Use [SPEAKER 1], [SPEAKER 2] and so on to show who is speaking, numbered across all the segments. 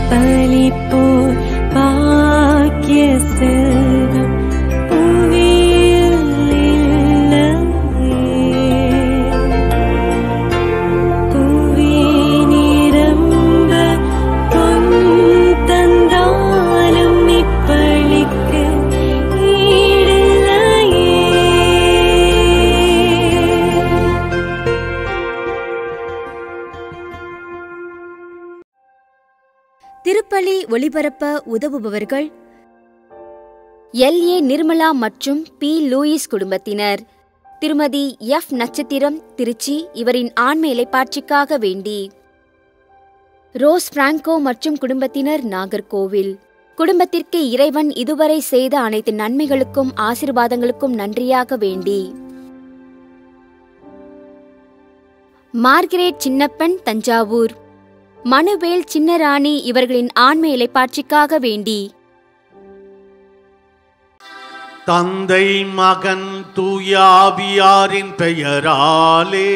[SPEAKER 1] பலிப்போர் பாக்கிய செல்வம் புவியில் இல்லையே. புவி நிரம்ப பொன் தந்தாலும் இப்பளிக்கு ஈடில்லையே
[SPEAKER 2] திருப்பலி ஒளிபரப்ப உதவுபவர்கள் எல் ஏ நிர்மலா மற்றும் பி லூயிஸ் குடும்பத்தினர் திருமதி எஃப் நட்சத்திரம் திருச்சி இவரின் ஆண்மை இலைப்பாட்சிக்காக வேண்டி ரோஸ் பிராங்கோ மற்றும் குடும்பத்தினர் நாகர்கோவில் குடும்பத்திற்கு இறைவன் இதுவரை செய்த அனைத்து நன்மைகளுக்கும் ஆசிர்வாதங்களுக்கும் நன்றியாக வேண்டி மார்கரெட் சின்னப்பன் தஞ்சாவூர் மனுவேல் சின்னராணி இவர்களின் ஆண்மை இலைப்பாட்சிக்காக வேண்டி
[SPEAKER 3] தந்தை மகன் தூயாவியாரின் பெயராலே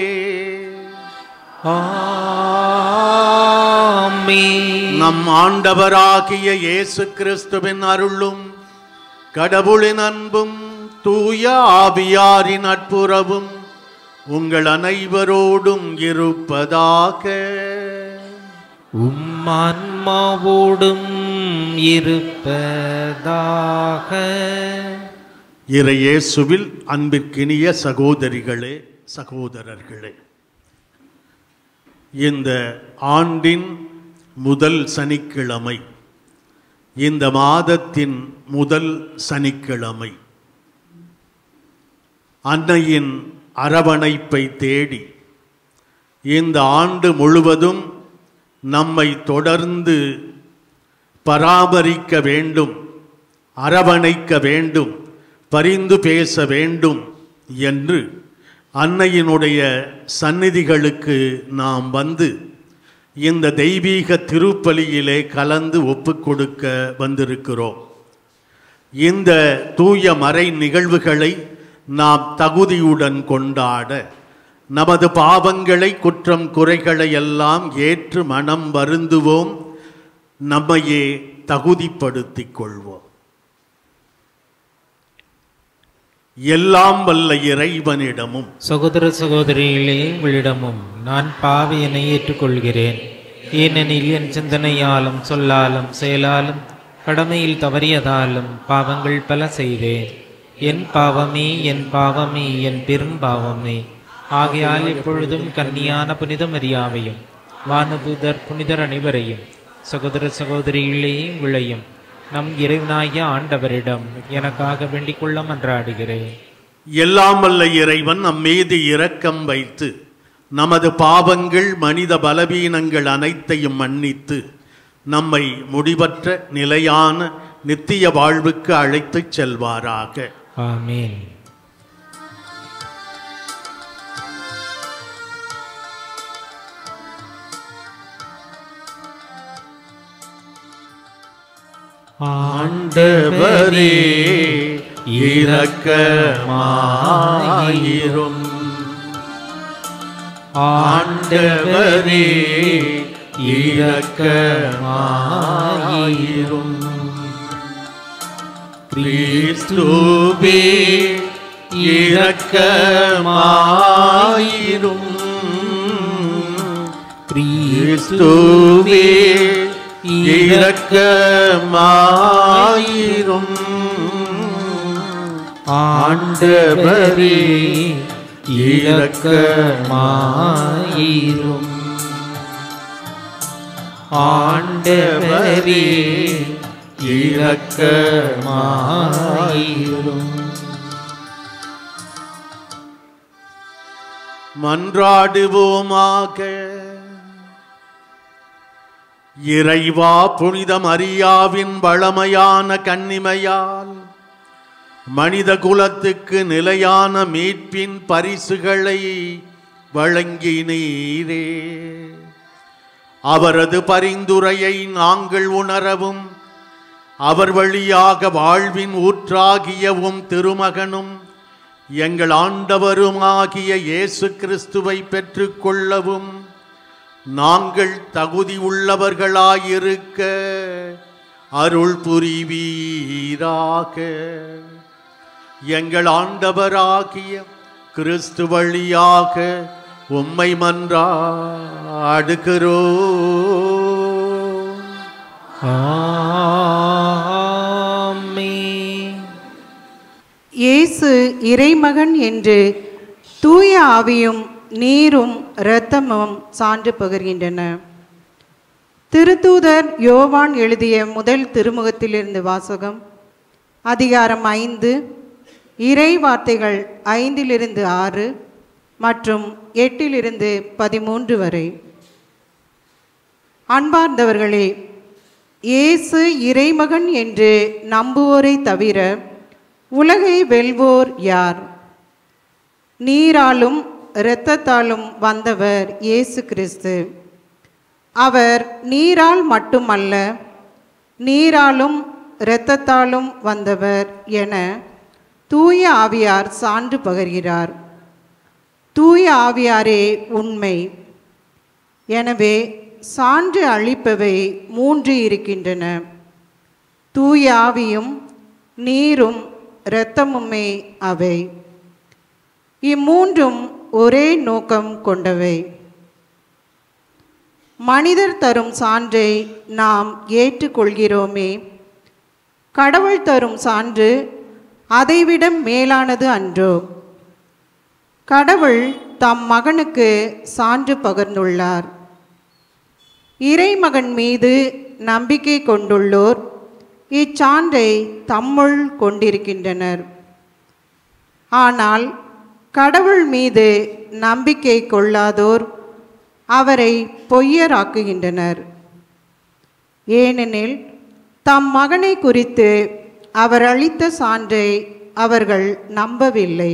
[SPEAKER 4] ஆமென்.
[SPEAKER 3] நம் ஆண்டவராகிய இயேசு கிறிஸ்துவின் அருளும் கடவுளின் அன்பும் தூய ஆவியாரின் நட்புறவும் உங்கள் அனைவரோடும் இருப்பதாக
[SPEAKER 4] உம் ஆன்மாவோடும் இருப்பதாக
[SPEAKER 3] இறையேசுவில் அன்பிற்கினிய சகோதரிகளே சகோதரர்களே இந்த ஆண்டின் முதல் சனிக்கிழமை இந்த மாதத்தின் முதல் சனிக்கிழமை அன்னையின் அரவணைப்பை தேடி இந்த ஆண்டு முழுவதும் நம்மை தொடர்ந்து பராமரிக்க வேண்டும் அரவணைக்க வேண்டும் பரிந்து பேச வேண்டும் என்று அன்னையினுடைய சந்நிதிகளுக்கு நாம் வந்து இந்த தெய்வீக திருப்பலியிலே கலந்து ஒப்புக்கொடுக்க வந்திருக்கிறோம் இந்த தூய மறை நிகழ்வுகளை நாம் தகுதியுடன் கொண்டாட நமது பாவங்களை குற்றம் குறைகளை எல்லாம் ஏற்று மனம் வருந்துவோம் நம்மையே தகுதிப்படுத்திக் கொள்வோம் எல்லாம் வல்ல இறைவனிடமும்
[SPEAKER 4] சகோதர சகோதரிகளே உங்களிடமும் நான் பாவியனை ஏற்றுக்கொள்கிறேன் ஏனெனில் என் சிந்தனையாலும் சொல்லாலும் செயலாலும் கடமையில் தவறியதாலும் பாவங்கள் பல செய்தேன் என் பாவமே என் பாவமே என் பெரும் பாவமே ஆகையால் எப்பொழுதும் கன்னியான புனித மரியாவையும் வானதூதர் புனிதர் அனைவரையும் சகோதர சகோதரிகளே உங்களையும் நம் இறைவனாகிய ஆண்டவரிடம் எனக்காக வேண்டிக் கொள்ள மன்றாடுகிறேன்
[SPEAKER 3] எல்லாம் வல்ல இறைவன் நம் மீது இரக்கம் வைத்து நமது பாவங்கள் மனித பலவீனங்கள் அனைத்தையும் மன்னித்து நம்மை முடிவற்ற நிலையான நித்திய வாழ்வுக்கு அழைத்துச் செல்வாராக
[SPEAKER 4] ஆமென்
[SPEAKER 3] ஆண்டவரே இரக்கமாயிரும் ஆண்டவரே இரக்கமாயிரும் கிறிஸ்துவே இரக்கமாயிரும் கிறிஸ்துவே இரக்கமாயிரும் ஆண்டவரே
[SPEAKER 4] இரக்கமாயிரும் ஆண்டவரே இரக்கமாயிரும்
[SPEAKER 3] மன்றாடுவோமாக இறைவா புனித மரியாவின் வளமையான கன்னிமையால் மனித குலத்துக்கு நிலையான மீட்பின் பரிசுகளை வழங்கினீரே அவரது பரிந்துரையை நாங்கள் உணரவும் அவர் வழியாக வாழ்வின் ஊற்றாகியவும் திருமகனும் எங்கள் ஆண்டவருமாகிய இயேசு கிறிஸ்துவை பெற்றுக்கொள்ளவும் நாங்கள் தகுதி உள்ளவர்களாயிருக்க அருள் புரிவீராக எங்கள் ஆண்டவராகிய கிறிஸ்து வழியாக உம்மை மன்றாடுகிறோம்
[SPEAKER 4] ஆமென்.
[SPEAKER 5] இயேசு இறைமகன் என்று தூய ஆவியும் நீரும் இரத்தமும் சான்று பகர்கின்றன திருத்தூதர் யோவான் எழுதிய முதல் திருமுகத்திலிருந்து வாசகம் அதிகாரம் ஐந்து இறை வார்த்தைகள் ஐந்திலிருந்து ஆறு மற்றும் எட்டிலிருந்து பதிமூன்று வரை அன்பார்ந்தவர்களே இயேசு இறைமகன் என்று நம்புவோரை தவிர உலகை வெல்வோர் யார் நீராலும் இரத்தத்தாலும் வந்தவர் இயேசு கிறிஸ்து அவர் நீரால் மட்டுமல்ல நீராலும் இரத்தத்தாலும் வந்தவர் என தூய ஆவியார் சான்று பகர்கிறார் தூய ஆவியாரே உண்மை எனவே சான்று அளிப்பவை மூன்று இருக்கின்றன தூய ஆவியும் நீரும் இரத்தமுமே அவை இம்மூன்றும் ஒரே நோக்கம் கொண்டவை மனிதர் தரும் சான்றை நாம் ஏற்றுக்கொள்கிறோமே கடவுள் தரும் சான்று அதைவிட மேலானது அன்றோ கடவுள் தம் மகனுக்கு சான்று பகர்ந்துள்ளார் இறைமகன் மீது நம்பிக்கை கொண்டுள்ளோர் இச்சான்றை தம்முள் கொண்டிருக்கின்றனர் ஆனால் கடவுள் மீது நம்பிக்கை கொள்ளாதோர் அவரை பொய்யராக்குகின்றனர் ஏனெனில் தம் மகனை குறித்து அவர் அளித்த சான்றை அவர்கள் நம்பவில்லை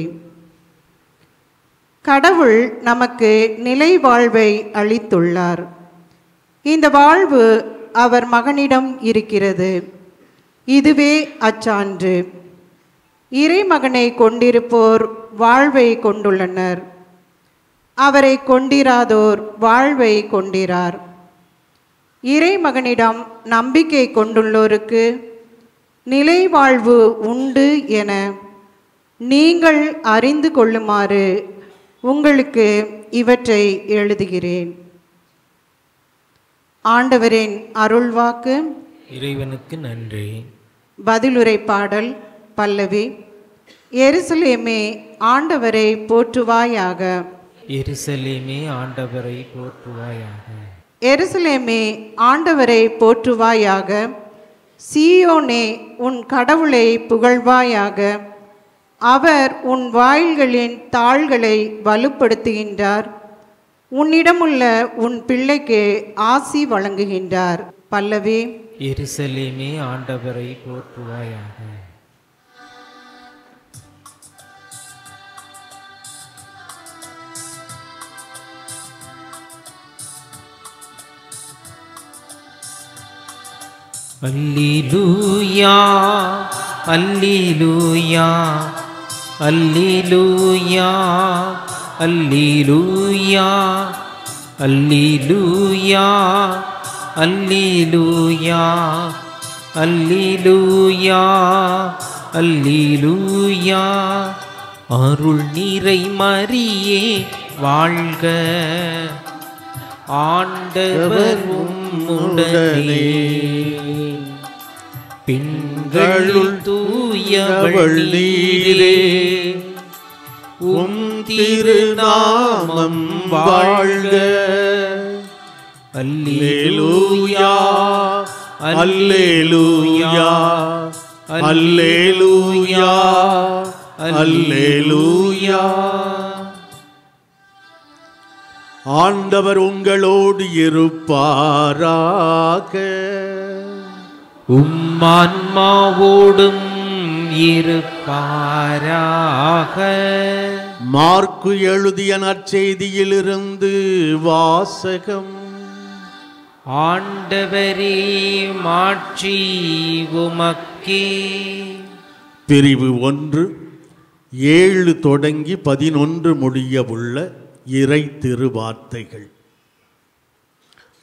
[SPEAKER 5] கடவுள் நமக்கு நிலை வாழ்வை அளித்துள்ளார் இந்த வாழ்வு அவர் மகனிடம் இருக்கிறது இதுவே அச்சான்று இறைமகனை கொண்டிருப்போர் வாழ்வை கொண்டுள்ளனர் அவரை கொண்டிராதோர் வாழ்வை கொண்டிரார் இறைமகனிடம் நம்பிக்கை கொண்டுள்ளோருக்கு நிலை வாழ்வு உண்டு என நீங்கள் அறிந்து கொள்ளுமாறு உங்களுக்கு இவற்றை எழுதுகிறேன் ஆண்டவரின் அருள்வாக்கு
[SPEAKER 4] இறைவனுக்கு நன்றி
[SPEAKER 5] பதிலுரை பாடல் பல்லவி எருசலேமே ஆண்டவரை போற்றுவாயாக
[SPEAKER 4] எருசலேமே ஆண்டவரை போற்றுவாயாக
[SPEAKER 5] எருசலேமே ஆண்டவரை போற்றுவாயாக சீயோனே உன் கடவுளை புகழ்வாயாக அவர் உன் வாயில்களின் தாள்களை வலுப்படுத்துகின்றார் உன்னிடமுள்ள உன் பிள்ளைக்கு ஆசி வழங்குகின்றார் பல்லவி
[SPEAKER 4] எருசலேமே ஆண்டவரை போற்றுவாயாக அல்லேலூயா அல்லேலூயா அல்லேலூயா அல்லேலூயா அல்லேலூயா அல்லேலூயா அல்லேலூயா அல்லேலூயா அருள் நிறை மரியே வாழ்க ஆண்டவர் உம்முடனே பெண்களுள் தூயவள் நீரே
[SPEAKER 3] உம் திருநாமம் வாழ்க அல்லேலூயா அல்லேலூயா அல்லேலூயா அல்லேலூயா ஆண்டவர் உங்களோடு இருப்பாராக
[SPEAKER 4] உம்மான்மாவோடும் இருப்பாராக
[SPEAKER 3] மார்க்கு எழுதிய நற்செய்தியிலிருந்து வாசகம்
[SPEAKER 4] ஆண்டவரே மாட்சி உமக்கே
[SPEAKER 3] பிரிவு ஒன்று ஏழு தொடங்கி பதினொன்று முடிய உள்ள இறை திருவார்த்தைகள்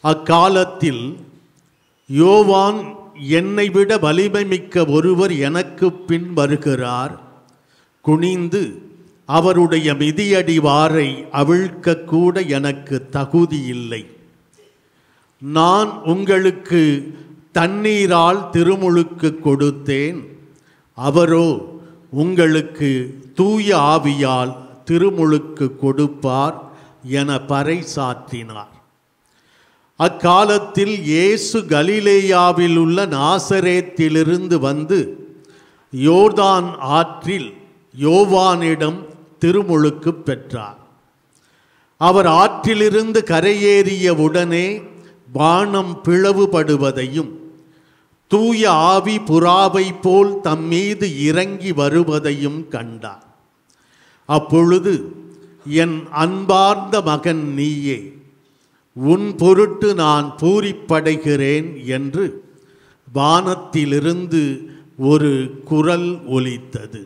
[SPEAKER 3] அக்காலத்தில் யோவான் என்னை விட வலிமை மிக்க ஒருவர் எனக்கு பின் வருகிறார் குனிந்து அவருடைய மிதியடி வாரை அவிழ்க்க கூட எனக்கு தகுதி இல்லை நான் உங்களுக்கு தண்ணீரால் திருமுழுக்கு கொடுத்தேன் அவரோ உங்களுக்கு தூய ஆவியால் திருமுழுக்கு கொடுப்பார் என பறைசாற்றினார் அக்காலத்தில் இயேசு கலிலேயாவில் உள்ள நாசரேத்திலிருந்து வந்து யோர்தான் ஆற்றில் யோவானிடம் திருமுழுக்கு பெற்றார் அவர் ஆற்றிலிருந்து கரையேறிய உடனே வானம் பிளவுபடுவதையும் தூய ஆவி புறாவை போல் தம் மீது இறங்கி வருவதையும் கண்டார் அப்பொழுது என் அன்பார்ந்த மகன் நீயே உன் பொருட்டு நான் பூரிப்படைகிறேன் என்று வானத்திலிருந்து ஒரு குரல் ஒலித்தது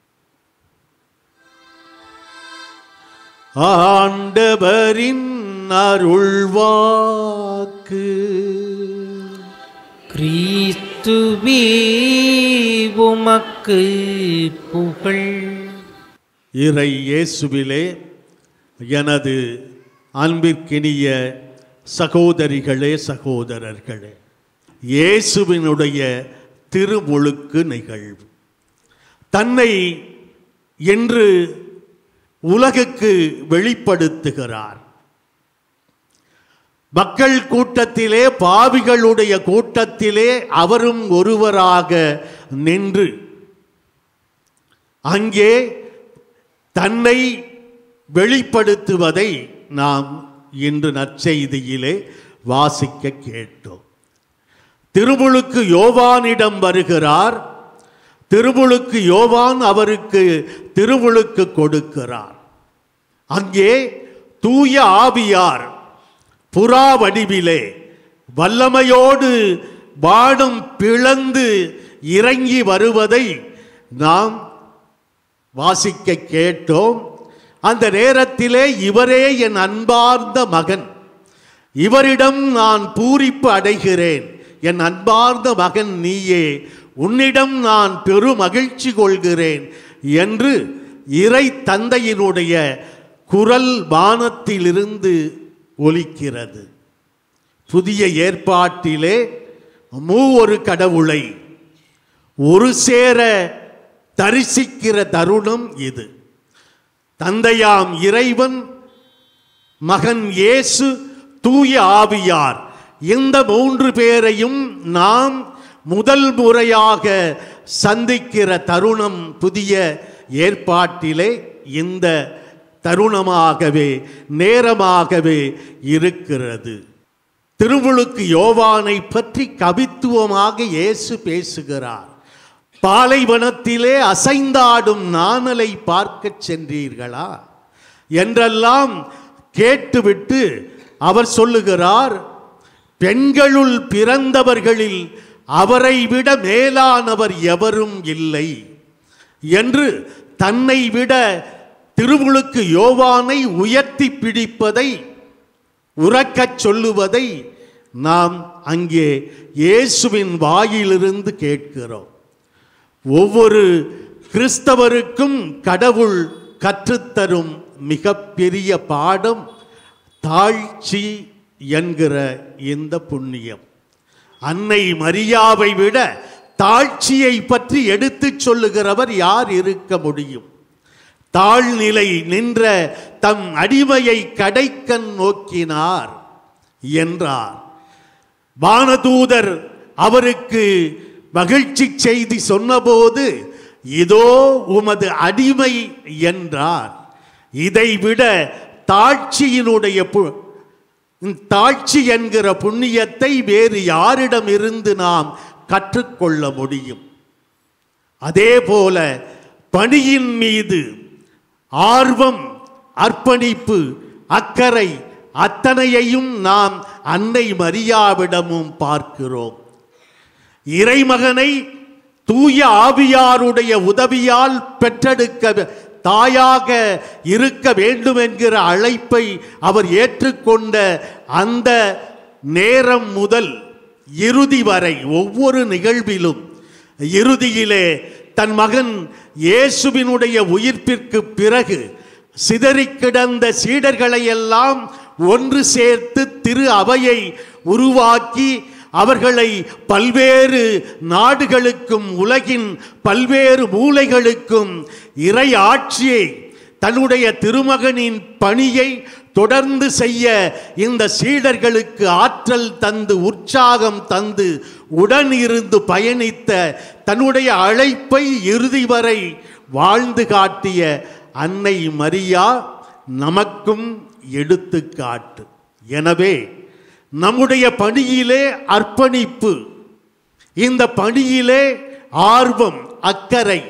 [SPEAKER 3] ஆண்டவரின் அருள்வாக்கு
[SPEAKER 4] கிறிஸ்துவே உமக்கு புகழ்
[SPEAKER 3] இறை இயேசுவிலே எனது அன்பிற்கினிய சகோதரிகளே சகோதரர்களே இயேசுவினுடைய திருமுழுக்கு நிகழ்வு தன்னை என்று உலகுக்கு வெளிப்படுத்துகிறார் மக்கள் கூட்டத்திலே பாவிகளுடைய கூட்டத்திலே அவரும் ஒருவராக நின்று அங்கே தன்னை வெளிப்படுத்துவதை நாம் இன்று நற்செய்தியிலே வாசிக்க கேட்டோம் திருமுழுக்கு யோவானிடம் வருகிறார் திருமுழுக்கு யோவான் அவருக்கு திருமுழுக்கு கொடுக்கிறார் அங்கே தூய ஆவியார் புறா வடிவிலே வல்லமையோடு வானம் பிளந்து இறங்கி வருவதை நாம் வாசிக்க கேட்டோம் அந்த நேரத்திலே இவரே என் அன்பார்ந்த மகன் இவரிடம் நான் பூரிப்பு அடைகிறேன் என் அன்பார்ந்த மகன் நீயே உன்னிடம் நான் பெரும் மகிழ்ச்சி கொள்கிறேன் என்று இறை தந்தையினுடைய குரல் வானத்திலிருந்து ஒலிக்கிறது புதிய ஏற்பாட்டிலே மூவொரு கடவுளை ஒரு சேர தரிசிக்கிற தருணம் இது தந்தையாம் இறைவன் மகன் இயேசு தூய ஆவியார் இந்த மூன்று பேரையும் நாம் முதல் முறையாக சந்திக்கிற தருணம் புதிய ஏற்பாட்டிலே இந்த தருணமாகவே நேரமாகவே இருக்கிறது திருமுழுக்கு யோவானை பற்றி கவித்துவமாக இயேசு பேசுகிறார் பாலைவனத்திலே அசைந்தாடும் நாணலை பார்க்கச் சென்றீர்களா என்றெல்லாம் கேட்டுவிட்டு அவர் சொல்லுகிறார் பெண்களுள் பிறந்தவர்களில் அவரை விட மேலானவர் எவரும் இல்லை என்று தன்னை விட திருமுழுக்கு யோவானை உயர்த்தி பிடிப்பதை உறக்கச் சொல்லுவதை நாம் அங்கே இயேசுவின் வாயிலிருந்து கேட்கிறோம் ஒவ்வொரு கிறிஸ்தவருக்கும் கடவுள் கற்றுத்தரும் மிகப்பெரிய பாடம் தாழ்ச்சி என்கிற இந்த புண்ணியம் அன்னை மரியாவை விட தாழ்ச்சியை பற்றி எடுத்துச் சொல்லுகிறவர் யார் இருக்க முடியும் தாழ்நிலை நின்ற தம் அடிமையை கடைக்கண் நோக்கினார் என்றார் வானதூதர் அவருக்கு மகிழ்ச்சி செய்தி சொன்னபோது இதோ உமது அடிமை என்றார் இதைவிட தாழ்ச்சியினுடைய பு- தாழ்ச்சி என்கிற புண்ணியத்தை வேறு யாரிடம் இருந்து நாம் கற்றுக்கொள்ள முடியும் அதே போல பணியின் மீது ஆர்வம் அர்ப்பணிப்பு அக்கறை அத்தனையையும் நாம் அன்னை மரியாவிடமும் பார்க்கிறோம் இறைமகனை தூய ஆவியாருடைய உதவியால் பெற்றெடுக்க தாயாக இருக்க வேண்டும் என்கிற அழைப்பை அவர் ஏற்றுக்கொண்ட அந்த நேரம் முதல் இறுதி வரை ஒவ்வொரு நிகழ்விலும் இறுதியிலே தன் மகன் இயேசுவினுடைய உயிர்ப்பிற்கு பிறகு சிதறிக் கிடந்த சீடர்களை எல்லாம் ஒன்று சேர்த்து திரு அவையை உருவாக்கி அவர்களை பல்வேறு நாடுகளுக்கும் உலகின் பல்வேறு மூலைகளுக்கும் இறை ஆட்சியை தன்னுடைய திருமகனின் பணியை தொடர்ந்து செய்ய இந்த சீடர்களுக்கு ஆற்றல் தந்து உற்சாகம் தந்து உடன் இருந்து பயணித்த தன்னுடைய அழைப்பை இறுதி வரை வாழ்ந்து காட்டிய அன்னை மரியா நமக்கும் எடுத்துக்காட்டு எனவே நம்முடைய பணியிலே அர்ப்பணிப்பு இந்த பணியிலே ஆர்வம் அக்கறை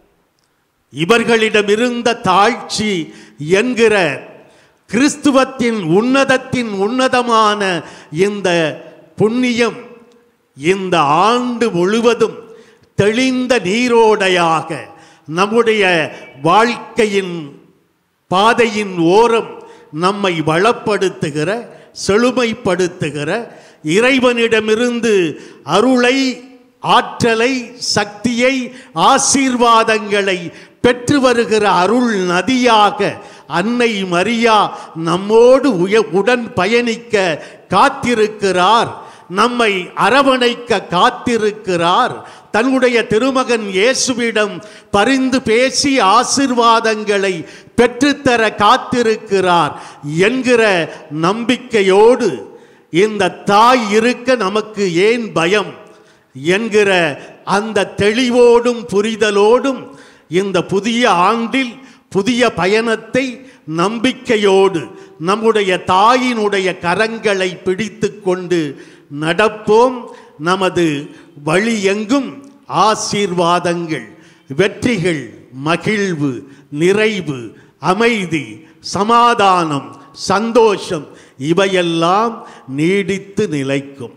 [SPEAKER 3] இவர்களிடமிருந்த தாழ்ச்சி என்கிற கிறிஸ்துவத்தின் உன்னதத்தின் உன்னதமான இந்த புண்ணியம் இந்த ஆண்டு முழுவதும் தெளிந்த நீரோடையாக நம்முடைய வாழ்க்கையின் பாதையின் ஓரம் நம்மை வளப்படுத்துகிற செழுமைப்படுத்துகிற இறைவனிடமிருந்து அருளை ஆற்றலை சக்தியை ஆசீர்வாதங்களை பெற்று வருகிற அருள் நதியாக அன்னை மரியா நம்மோடு உய உடன் பயணிக்க காத்திருக்கிறார் நம்மை அரவணைக்க காத்திருக்கிறார் தன்னுடைய திருமகன் இயேசுவிடம் பரிந்து பேசி ஆசிர்வாதங்களை பெற்றுத்தர காத்திருக்கிறார் என்கிற நம்பிக்கையோடு இந்த தாய் இருக்க நமக்கு ஏன் பயம் என்கிற அந்த தெளிவோடும் புரிதலோடும் இந்த புதிய ஆண்டில் புதிய பயணத்தை நம்பிக்கையோடு நம்முடைய தாயினுடைய கரங்களை பிடித்து கொண்டு நடப்போம் நமது வழி எங்கும் ஆசீர்வாதங்கள் வெற்றிகள் மகிழ்வு நிறைவு அமைதி சமாதானம் சந்தோஷம் இவையெல்லாம் நீடித்து நிலைக்கும்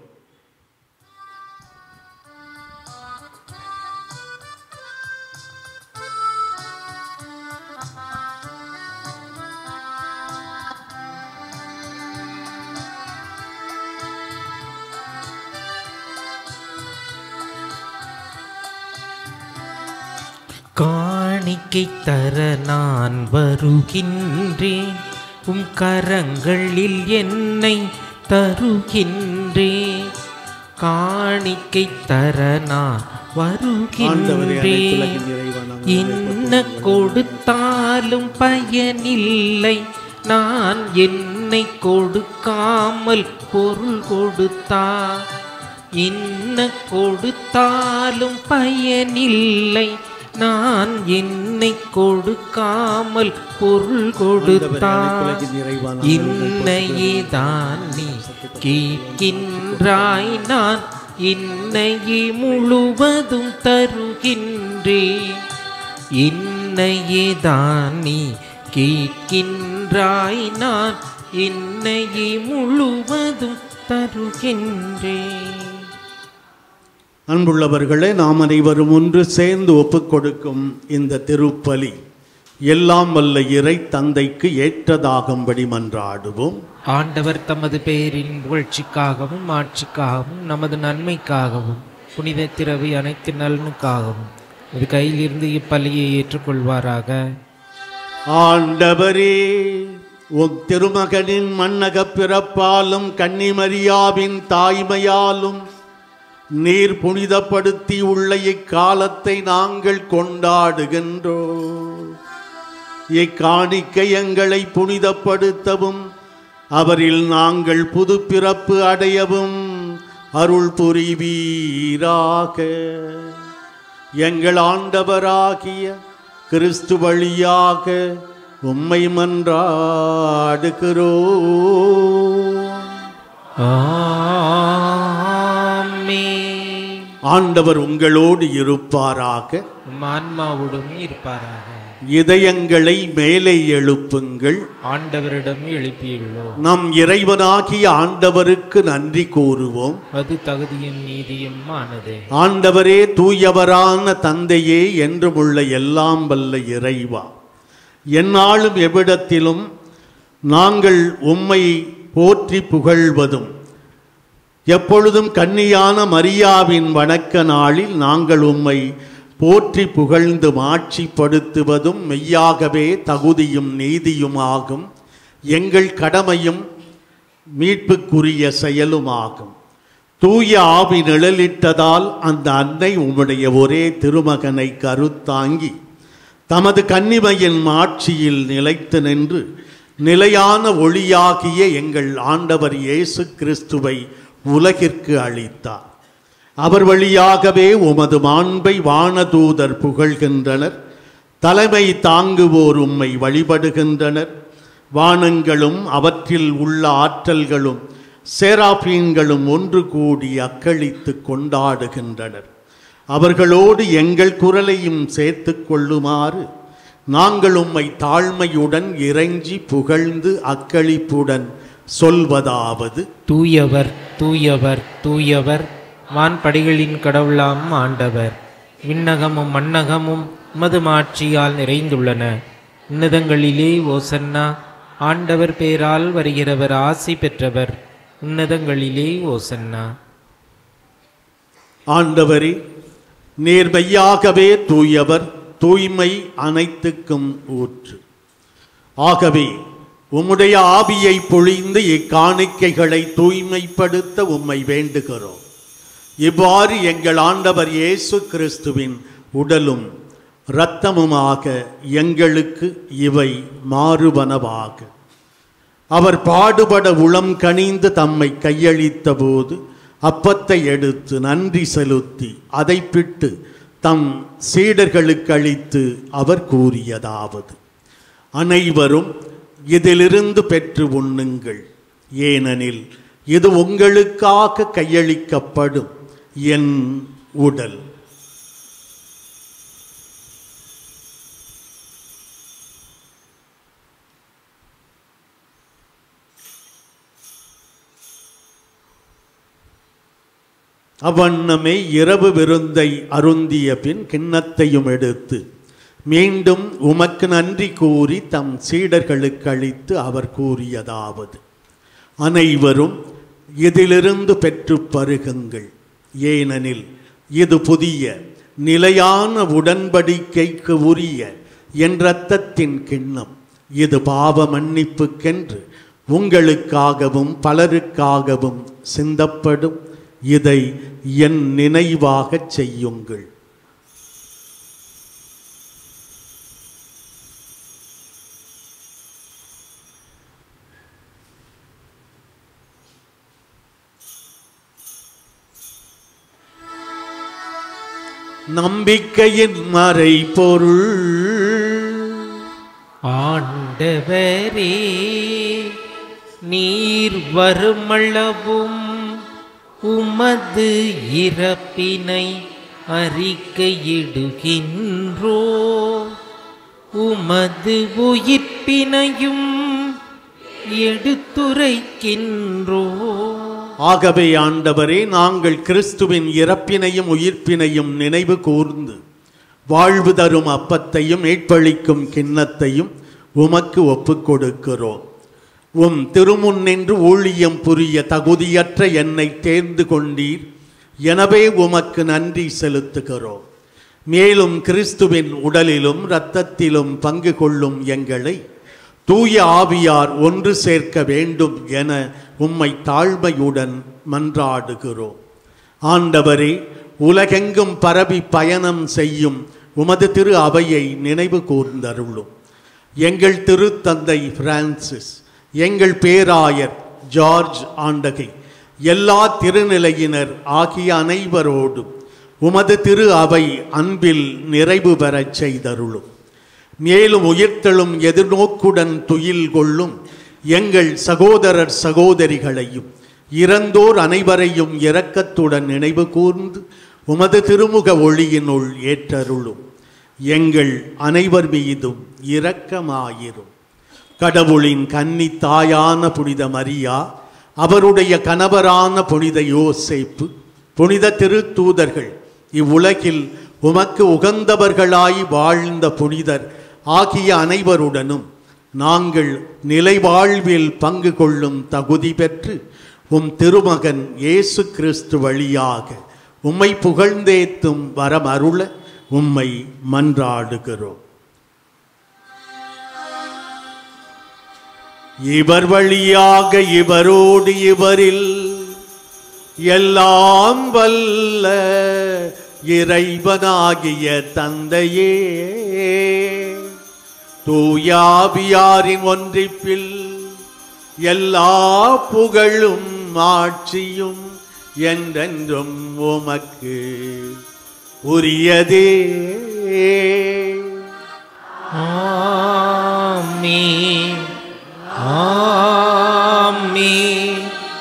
[SPEAKER 4] காணிக்கை தர நான் வருகின்றேன் உம் கரங்களில் என்னை தருகின்றேன் காணிக்கை தர நான் வருகின்றேன் என்ன கொடுத்தாலும் பயனில்லை நான் என்னை கொடுக்காமல் பொருள் கொடுத்தா என்ன கொடுத்தாலும் பயனில்லை நான் என்னை கொடுக்காமல் பொருள் கொடுத்தா இன்னையே தான் நீ கேட்கின்றாய் நான் இன்னையே முழுவதும் தருகின்றேன் இன்னையே தான் நீ கேட்கின்றாய் நான் என்னையே முழுவதும் தருகின்றேன்
[SPEAKER 3] அன்புள்ளவர்களே நாம் அனைவரும் ஒன்று சேர்ந்து ஒப்புக் கொடுக்கும் இந்த திருப்பலி எல்லாம் வல்ல இறை தந்தைக்கு ஏற்றதாகும்படி மன்றாடுவோம்
[SPEAKER 4] ஆண்டவர் தமது பெயரின் புகழ்ச்சிக்காகவும் ஆட்சிக்காகவும் நமது நன்மைக்காகவும் புனித திரவி அனைத்து நலனுக்காகவும் இது கையிலிருந்து இப்பலியை ஏற்றுக்கொள்வாராக
[SPEAKER 3] ஆண்டவரே உம் திருமகனின் மன்னகப் பிறப்பாலும் கன்னிமரியாவின் தாய்மையாலும் நீர் புனிதப்படுத்தி உள்ள இக்காலத்தை நாங்கள் கொண்டாடுகின்றோம் இக்காணிக்கை எங்களை புனிதப்படுத்தவும் அவரில் நாங்கள் புது பிறப்பு அடையவும் அருள் புரிவீராக எங்கள் ஆண்டவராகிய கிறிஸ்து வழியாக உம்மை மன்றாடுகிறோம்
[SPEAKER 4] ஆமென்.
[SPEAKER 3] ஆண்டவர் உங்களோடு இருப்பாராக
[SPEAKER 4] உம் ஆன்மாவுடன் இருப்பாராக
[SPEAKER 3] இதயங்களை மேலே எழுப்புங்கள்
[SPEAKER 4] ஆண்டவரிடம் எழுப்பியுள்ளோம்
[SPEAKER 3] நம் இறைவனாகிய ஆண்டவருக்கு நன்றி கூறுவோம்
[SPEAKER 4] அது தகுதியும் நீதியும் ஆனதே
[SPEAKER 3] ஆண்டவரே தூயவரான தந்தையே என்றும் உள்ள எல்லாம் வல்ல இறைவா எந்நாளும் எவ்விடத்திலும் நாங்கள் உம்மை போற்றி புகழ்வதும் எப்பொழுதும் கன்னியான மரியாவின் வணக்க நாளில் நாங்கள் உம்மை போற்றி புகழ்ந்து மாட்சிப்படுத்துவதும் மெய்யாகவே தகுதியும் நீதியுமாகும் எங்கள் கடமையும் மீட்புக்குரிய செயலுமாகும் தூய ஆவி நிழலிட்டதால் அந்த அன்னை உம்முடைய ஒரே திருமகனை கருத்தாங்கி தமது கன்னிமையின் மாட்சியில் நிலைத்து நின்று நிலையான ஒளியாகிய எங்கள் ஆண்டவர் இயேசு கிறிஸ்துவை உலகிற்கு அளித்தார் அவர் வழியாகவே உமது மாண்பை வானதூதர் புகழ்கின்றனர் தலைமை தாங்குவோர் உம்மை வழிபடுகின்றனர் வானங்களும் அவற்றில் உள்ள ஆற்றல்களும் சேராபீன்களும் ஒன்று கூடி அக்களித்து கொண்டாடுகின்றனர் அவர்களோடு எங்கள் குரலையும் சேர்த்து கொள்ளுமாறு நாங்கள் உம்மை தாழ்மையுடன் இறைஞ்சி புகழ்ந்து அக்களிப்புடன் சொல்வதாவது
[SPEAKER 4] தூயவர் தூயவர் தூயவர் வான்படிகளின் கடவுளாம் ஆண்டவர் விண்ணகமும் மண்ணகமும் உமது மாட்சியால் நிறைந்துள்ளன உன்னதங்களிலே ஓசன்னா ஆண்டவர் பேரால் வருகிறவர் ஆசி பெற்றவர் உன்னதங்களிலே ஓசன்னா
[SPEAKER 3] ஆண்டவரே நீர் மெய்யாகவே தூயவர் தூய்மை அனைத்துக்கும் ஊற்று ஆகவே உம்முடைய ஆவியை பொழிந்து இக்காணிக்கைகளை தூய்மைப்படுத்த உம்மை வேண்டுகிறோம் இவ்வாறு எங்கள் ஆண்டவர் இயேசு கிறிஸ்துவின் உடலும் இரத்தமுமாக எங்களுக்கு இவை மாறுவனவாக அவர் பாடுபட உளம் கனிந்து தம்மை கையளித்த போது அப்பத்தை எடுத்து நன்றி செலுத்தி அதை பிட்டு தம் சீடர்களுக்கு அளித்து அவர் கூறியதாவது அனைவரும் இதிலிருந்து பெற்று உண்ணுங்கள் ஏனெனில் இது உங்களுக்காக கையளிக்கப்படும் என் உடல் அவ்வண்ணமே இரவு விருந்தை அருந்திய பின் கிண்ணத்தையும் எடுத்து மீண்டும் உமக்கு நன்றி கூறி தம் சீடர்களுக்கு அளித்து அவர் கூறியதாவது அனைவரும் இதிலிருந்து பெற்று பருகுங்கள் ஏனெனில் இது புதிய நிலையான உடன்படிக்கைக்கு உரிய என் இரத்தத்தின் கிண்ணம் இது பாவ மன்னிப்புக்கென்று உங்களுக்காகவும் பலருக்காகவும் சிந்தப்படும் இதை என் நினைவாகச் செய்யுங்கள் நம்பிக்கையின் மறைபொருள்
[SPEAKER 4] ஆண்டவரே நீர் வருமளவும் உமது இறப்பினை அறிக்கையிடுகின்றோ உமது உயிர்ப்பினையும் எடுத்துரைக்கின்றோ
[SPEAKER 3] ஆகவே ஆண்டவரே நாங்கள் கிறிஸ்துவின் இறப்பினையும் உயிர்ப்பினையும் நினைவு கூர்ந்து வாழ்வு தரும் அப்பத்தையும் மீட்பளிக்கும் கிண்ணத்தையும் உமக்கு ஒப்புக் கொடுக்கிறோம் உம் திருமுன் நின்று ஊழியம் புரிய தகுதியற்ற என்னை தேர்ந்து கொண்டீர் எனவே உமக்கு நன்றி செலுத்துகிறோம் மேலும் கிறிஸ்துவின் உடலிலும் இரத்தத்திலும் பங்கு கொள்ளும் எங்களை தூய ஆவியார் ஒன்று சேர்க்க வேண்டும் என உம்மை தாழ்மையுடன் மன்றாடுகிறோம் ஆண்டவரே உலகெங்கும் பரவி பயணம் செய்யும் உமது திரு அவையை நினைவு கூர்ந்தருளும் எங்கள் திருத்தந்தை பிரான்சிஸ் எங்கள் பேராயர் ஜார்ஜ் ஆண்டகை எல்லா திருநிலையினர் ஆகிய அனைவரோடும் உமது திரு அவை அன்பில் நிறைவு பெறச் செய்தருளும் மேலும் உயிர்த்தெழும் எதிர்நோக்குடன் துயில் கொள்ளும் எங்கள் சகோதரர் சகோதரிகளையும் இறந்தோர் அனைவரையும் இரக்கத்துடன் நினைவு கூர்ந்து உமது திருமுக ஒளியினுள் ஏற்றருளும் எங்கள் அனைவர் மீதும் இரக்கமாயிரும் கடவுளின் கன்னி தாயான புனித மரியா அவருடைய கணவரான புனித யோசேப்பு புனித திருத்தூதர்கள் இவ்வுலகில் உமக்கு உகந்தவர்களாய் வாழ்ந்த புனிதர் ஆகிய அனைவருடனும் நாங்கள் நிலைவாழ்வில் பங்கு கொள்ளும் தகுதி பெற்று உம் திருமகன் இயேசு கிறிஸ்து வழியாக உம்மை புகழ்ந்தேத்தும் வரம் அருள உம்மை மன்றாடுகிறோம் இவர் வழியாக இவரோடு இவரில் எல்லாம் வல்ல இறைவனாகிய தந்தையே தூயாவியாரின் ஒன்றிப்பில் எல்லா புகழும் ஆட்சியும் என்றென்றும் உமக்கு உரியதே
[SPEAKER 4] ஆமீன் ஆமீன்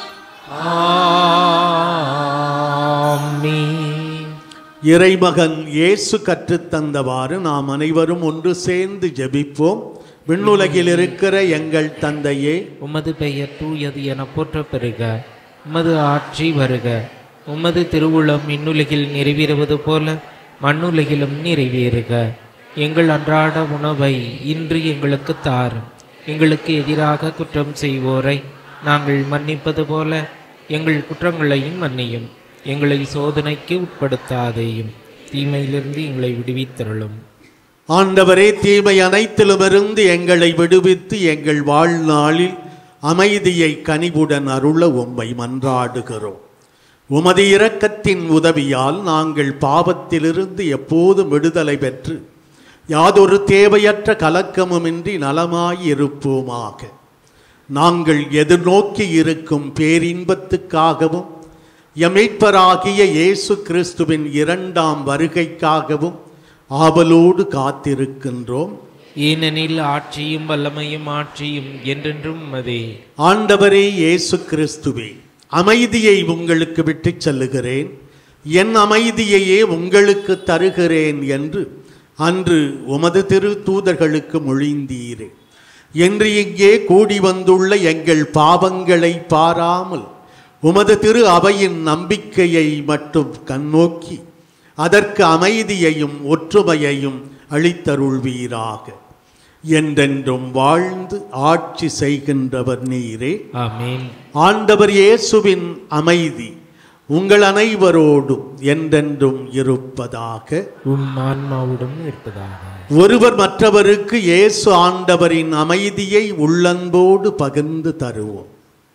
[SPEAKER 4] ஆமீன்
[SPEAKER 3] இறைமகன் இயேசு கற்றுத்தந்தவாறு நாம் அனைவரும் ஒன்று சேர்ந்து ஜெபிப்போம் விண்ணுலகில் இருக்கிற எங்கள் தந்தையே
[SPEAKER 4] உமது பெயர் தூயது என போற்றப் பெறுக உமது ஆட்சி வருக உமது திருவுளம் விண்ணுலகில் நிறைவேறுவது போல மண்ணுலகிலும் நிறைவேறுக எங்கள் அன்றாட உணவை இன்று எங்களுக்கு தாரும் எங்களுக்கு எதிராக குற்றம் செய்வோரை நாங்கள் மன்னிப்பது போல எங்கள் குற்றங்களையும் மன்னியும் எங்களை சோதனைக்கு உட்படுத்தாதேயும் தீமையிலிருந்து எங்களை விடுவித்தருளும்
[SPEAKER 3] ஆண்டவரே தீமை அனைத்திலுமிருந்து எங்களை விடுவித்து எங்கள் வாழ்நாளில் அமைதியை கனிவுடன் அருள உம்மை மன்றாடுகிறோம் உமது இரக்கத்தின் உதவியால் நாங்கள் பாவத்திலிருந்து எப்போதும் விடுதலை பெற்று யாதொரு தேவையற்ற கலக்கமுமின்றி நலமாயிருப்போமாக நாங்கள் எதிர்நோக்கி இருக்கும் பேரின்பத்துக்காகவும் எமைப்பராகிய இயேசு கிறிஸ்துவின் இரண்டாம் வருகைக்காகவும் ஆவலோடு காத்திருக்கின்றோம்
[SPEAKER 4] ஏனெனில் ஆட்சியும் வல்லமையும் ஆட்சியும் என்றென்றும் உமதே
[SPEAKER 3] ஆண்டவரே இயேசு கிறிஸ்துவே அமைதியை உங்களுக்கு விட்டுச் செல்லுகிறேன் என் அமைதியையே உங்களுக்கு தருகிறேன் என்று அன்று உமது திரு தூதர்களுக்கு மொழிந்தீரே என்று இங்கே கூடி வந்துள்ள எங்கள் பாவங்களை பாராமல் உமது திரு அவையின் நம்பிக்கையை மட்டும் கண்ணோக்கி அதற்கு அமைதியையும் ஒற்றுமையையும் அளித்தருள்வீராக என்றென்றும் வாழ்ந்து ஆட்சி செய்கின்றவர் நீரே
[SPEAKER 4] ஆமீன்
[SPEAKER 3] ஆண்டவர் இயேசுவின் அமைதி உங்கள் அனைவரோடும் என்றென்றும் இருப்பதாக
[SPEAKER 4] உம் ஆன்மாவுடன் இருப்பதாக
[SPEAKER 3] ஒருவர் மற்றவருக்கு இயேசு ஆண்டவரின் அமைதியை உள்ளன்போடு பகிர்ந்து தருவோம்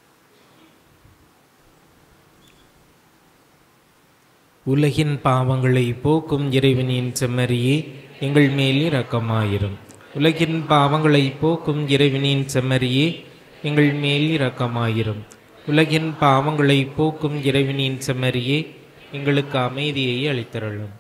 [SPEAKER 4] உலகின் பாவங்களை போக்கும் இறைவனின் செம்மறியே எங்கள் மேல் இரக்கமாயிரும் உலகின் பாவங்களை போக்கும் இறைவனின் செம்மறியே எங்கள் மேல் இரக்கமாயிரும் உலகின் பாவங்களை போக்கும் இறைவனின் செம்மறியே எங்களுக்கு அமைதியை அளித்தருளும்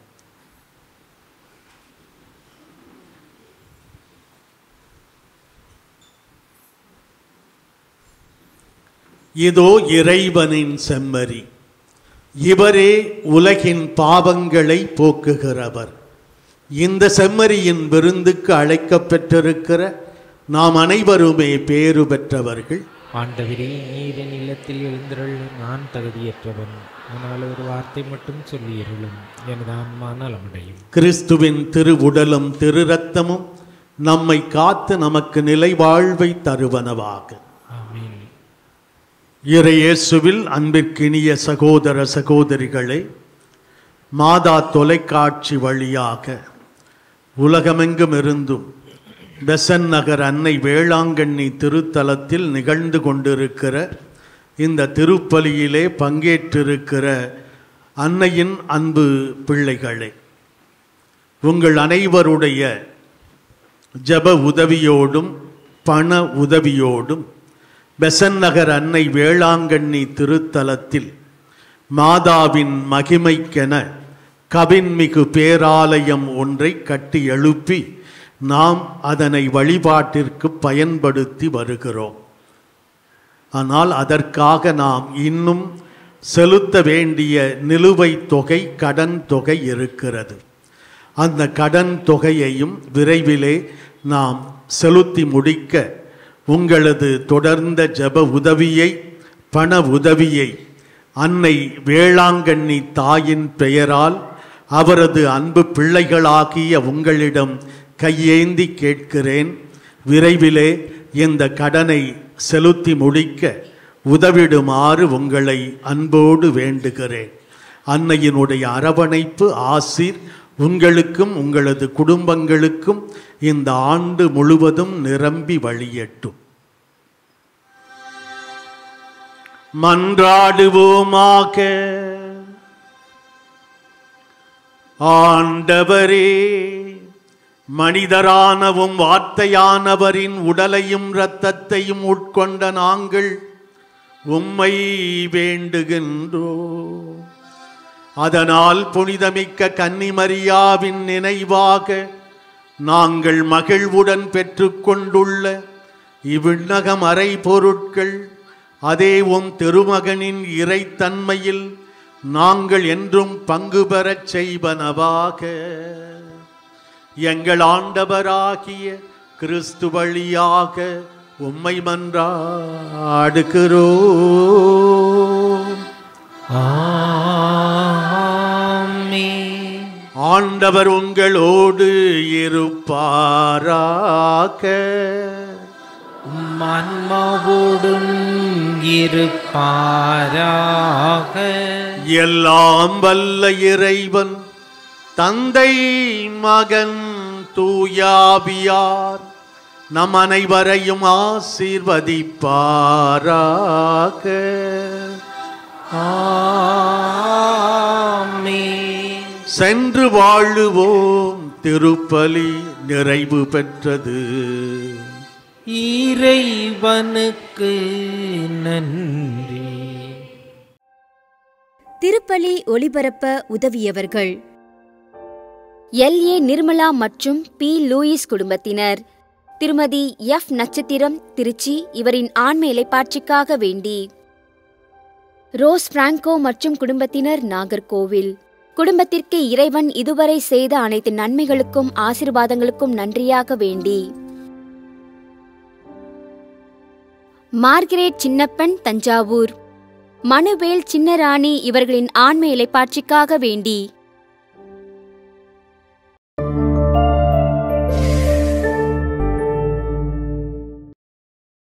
[SPEAKER 3] இதோ இறைவனின் செம்மறி இவரே உலகின் பாவங்களை போக்குகிறவர் இந்த செம்மறியின் விருந்துக்கு அழைக்கப்பெற்றிருக்கிற நாம் அனைவருமே பேறு பெற்றவர்கள்
[SPEAKER 4] ஆண்டவரே நீரின் இல்லத்தில் எழுந்தருள் நான் தகுதியற்றவன் ஆனால் ஒரு வார்த்தை மட்டும் சொல்லியருளும் எனது ஆன்மா நலமடையும்
[SPEAKER 3] கிறிஸ்துவின் திருவுடலும் திரு ரத்தமும் நம்மை காத்து நமக்கு நிலை வாழ்வை தருவனவாக
[SPEAKER 4] ஆமீன்
[SPEAKER 3] இறையேசுவில் அன்பிற்கினிய சகோதர சகோதரிகளே மாதா தொலைக்காட்சி வழியாக உலகமெங்கும் இருந்தும் பெசன் நகர் அன்னை வேளாங்கண்ணி திருத்தலத்தில் நிகழ்ந்து கொண்டிருக்கிற இந்த திருப்பலியிலே பங்கேற்றிருக்கிற அன்னையின் அன்பு பிள்ளைகளே உங்கள் அனைவருடைய ஜப உதவியோடும் பண உதவியோடும் பெசன் நகர் அன்னை வேளாங்கண்ணி திருத்தலத்தில் மாதாவின் மகிமைக்கென கவின்மிகு பேராலயம் ஒன்றை கட்டி எழுப்பி நாம் அதனை வழிபாட்டிற்கு பயன்படுத்தி வருகிறோம் ஆனால் அதற்காக நாம் இன்னும் செலுத்த வேண்டிய நிலுவைத் தொகை கடன் தொகை இருக்கிறது அந்த கடன் தொகையையும் விரைவிலே நாம் செலுத்தி முடிக்க உங்களது தொடர்ந்த ஜெப உதவியை பண உதவியை அன்னை வேளாங்கண்ணி தாயின் பெயரால் அவரது அன்பு பிள்ளைகளாகிய உங்களிடம் கையேந்தி கேட்கிறேன் விரைவிலே இந்த கடனை செலுத்தி முடிக்க உதவிடுமாறு உங்களை அன்போடு வேண்டுகிறேன் அன்னையினுடைய அரவணைப்பு ஆசீர் உங்களுக்கும் உங்களது குடும்பங்களுக்கும் இந்த ஆண்டு முழுவதும் நிரம்பி வழியட்டும் மன்றாடுவோமாக ஆண்டவரே மனிதரானவும் வார்த்தையானவரின் உடலையும் இரத்தத்தையும் உட்கொண்ட நாங்கள் உம்மை வேண்டுகின்றோ அதனால் புனிதமிக்க கன்னிமரியாவின் நினைவாக நாங்கள் மகிழ்வுடன் பெற்றுக்கொண்டுள்ள இவ்விண்ணக மறை பொருட்கள் அதே உம் திருமகனின் இறைத்தன்மையில் நாங்கள் என்றும் பங்கு பெறச் செய்வனவாக எங்கள் ஆண்டவராகிய கிறிஸ்து வழியாக உம்மை மன்றாடுகிறோம்
[SPEAKER 4] ஆமென்.
[SPEAKER 3] ஆண்டவர் உங்களோடு இருப்பாராக
[SPEAKER 4] உம் ஆன்மாவோடும் இருப்பாராக
[SPEAKER 3] எல்லாம் வல்ல இறைவன் தந்தை மகன் தூயாவியார் நம் அனைவரையும் ஆசீர்வதிப்பாராக
[SPEAKER 4] ஆமென்.
[SPEAKER 3] சென்று வாழுவோம் திருப்பலி நிறைவு பெற்றது
[SPEAKER 4] இறைவனுக்கு நன்றி
[SPEAKER 2] திருப்பலி ஒளிபரப்ப உதவியவர்கள் எல் ஏ நிர்மலா மற்றும் பி லூயிஸ் குடும்பத்தினர் திருமதி எஃப் நட்சத்திரம் திருச்சி இவரின் ஆண்மை இலைப்பாட்சிக்காக வேண்டி ரோஸ் பிராங்கோ மற்றும் குடும்பத்தினர் நாகர்கோவில் குடும்பத்திற்கு இறைவன் இதுவரை செய்த அனைத்து நன்மைகளுக்கும் ஆசிர்வாதங்களுக்கும் நன்றியாக வேண்டி மார்கரெட் சின்னப்பன் தஞ்சாவூர் மனுவேல் சின்னராணி இவர்களின் ஆண்மை இலைப்பாட்சிக்காக வேண்டி